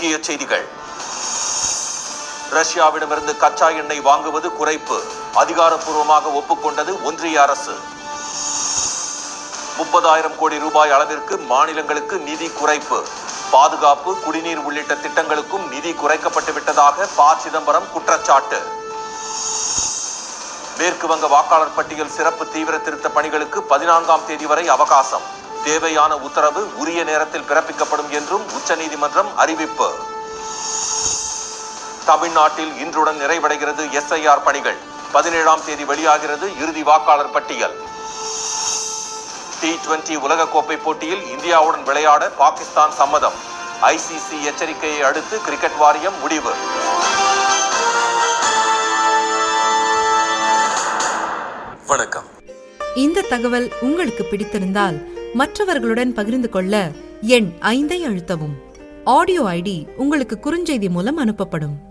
முக்கிய செய்திகள் ரஷ்யாவிடமிருந்து கச்சா எண்ணெய் வாங்குவது குறைப்பு அதிகாரப்பூர்வமாக ஒப்புக்கொண்டது ஒன்றிய அரசு முப்பதாயிரம் கோடி ரூபாய் அளவிற்கு மாநிலங்களுக்கு நிதி குறைப்பு பாதுகாப்பு குடிநீர் உள்ளிட்ட திட்டங்களுக்கும் நிதி குறைக்கப்பட்டு விட்டதாக ப சிதம்பரம் குற்றச்சாட்டு மேற்கு வங்க வாக்காளர் பட்டியல் சிறப்பு தீவிர திருத்த பணிகளுக்கு பதினான்காம் தேதி வரை அவகாசம் தேவையான உத்தரவு உரிய நேரத்தில் பிறப்பிக்கப்படும் என்றும் உச்சநீதிமன்றம் அறிவிப்பு தமிழ்நாட்டில் இன்றுடன் நிறைவடைகிறது எஸ்ஐஆர் பணிகள் பதினேழாம் தேதி வெளியாகிறது இறுதி வாக்காளர் பட்டியல் டி டுவெண்டி உலகக்கோப்பை போட்டியில் இந்தியாவுடன் விளையாட பாகிஸ்தான் சம்மதம் ஐசிசி எச்சரிக்கையை அடுத்து கிரிக்கெட் வாரியம் முடிவு வணக்கம் இந்த தகவல் உங்களுக்கு பிடித்திருந்தால் மற்றவர்களுடன் பகிர்ந்து கொள்ள எண் ஐந்தை அழுத்தவும் ஆடியோ ஐடி உங்களுக்கு குறுஞ்செய்தி மூலம் அனுப்பப்படும்